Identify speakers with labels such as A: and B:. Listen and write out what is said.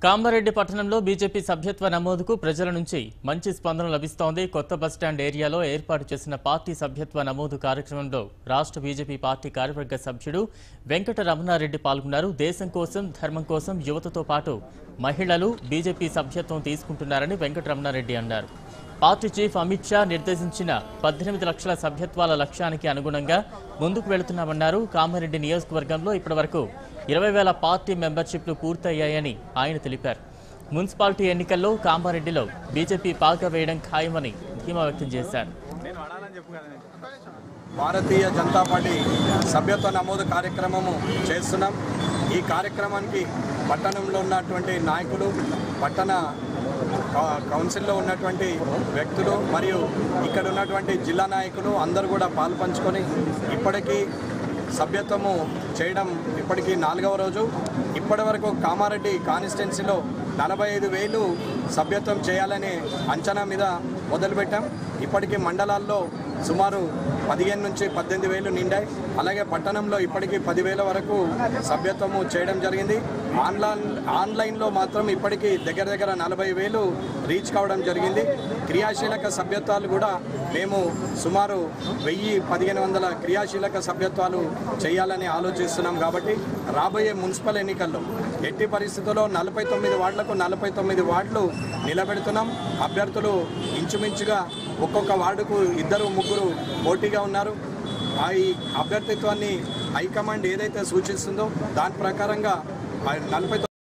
A: కామారెడ్డి పట్టణంలో బీజేపీ సభ్యత్వ నమోదుకు ప్రజల నుంచి మంచి స్పందన లభిస్తోంది కొత్త బస్టాండ్ ఏరియాలో ఏర్పాటు చేసిన పార్టీ సభ్యత్వ నమోదు కార్యక్రమంలో రాష్ట్ర బీజేపీ పార్టీ కార్యవర్గ సభ్యుడు వెంకట రమణారెడ్డి పాల్గొన్నారు దేశం కోసం ధర్మం కోసం యువతతో పాటు మహిళలు బీజేపీ సభ్యత్వం తీసుకుంటున్నారని వెంకట రమణారెడ్డి అన్నారు పార్టీ చీఫ్ అమిత్ షా నిర్దేశించిన పద్దెనిమిది లక్షల సభ్యత్వాల లక్ష్యానికి అనుగుణంగా ముందుకు వెళుతున్నామన్నారు కామారెడ్డి నియోజకవర్గంలో ఇప్పటివరకు ఇరవై వేల పార్టీ మెంబర్షిప్లు పూర్తయ్యాయని ఆయన తెలిపారు మున్సిపాలిటీ ఎన్నికల్లో కామారెడ్డిలో బీజేపీ పాక వేయడం ఖాయమని ధీమా వ్యక్తం చేశారు
B: భారతీయ జనతా పార్టీ సభ్యత్వ నమోదు కార్యక్రమము చేస్తున్నాం ఈ కార్యక్రమానికి పట్టణంలో ఉన్నటువంటి నాయకులు పట్టణ క- కౌన్సిల్లో ఉన్నటువంటి వ్యక్తులు మరియు ఇక్కడ ఉన్నటువంటి జిల్లా నాయకులు అందరూ కూడా పాలు పంచుకొని ఇప్పటికీ సభ్యత్వము చేయడం ఇప్పటికీ నాలుగవ రోజు ఇప్పటి వరకు కామారెడ్డి కాన్స్టిట్యున్సీలో నలభై ఐదు వేలు సభ్యత్వం చేయాలనే అంచనా మీద మొదలుపెట్టాం ఇప్పటికీ మండలాల్లో సుమారు పదిహేను నుంచి పద్దెనిమిది వేలు నిండాయి అలాగే పట్టణంలో ఇప్పటికీ పదివేల వరకు సభ్యత్వము చేయడం జరిగింది ఆన్లైన్ ఆన్లైన్లో మాత్రం ఇప్పటికీ దగ్గర దగ్గర నలభై వేలు రీచ్ కావడం జరిగింది క్రియాశీలక సభ్యత్వాలు కూడా మేము సుమారు వెయ్యి పదిహేను వందల క్రియాశీలక సభ్యత్వాలు చేయాలని ఆలోచిస్తున్నాం కాబట్టి రాబోయే మున్సిపల్ ఎన్నికల్లో ఎట్టి పరిస్థితుల్లో నలభై తొమ్మిది వార్డులకు నలభై తొమ్మిది వార్డులు నిలబెడుతున్నాం అభ్యర్థులు ఇంచుమించుగా ఒక్కొక్క వార్డుకు ఇద్దరు ముగ్గురు పోటీగా ఉన్నారు ఆ ఈ అభ్యర్థిత్వాన్ని హైకమాండ్ ఏదైతే సూచిస్తుందో దాని ప్రకారంగా ఆ నలభై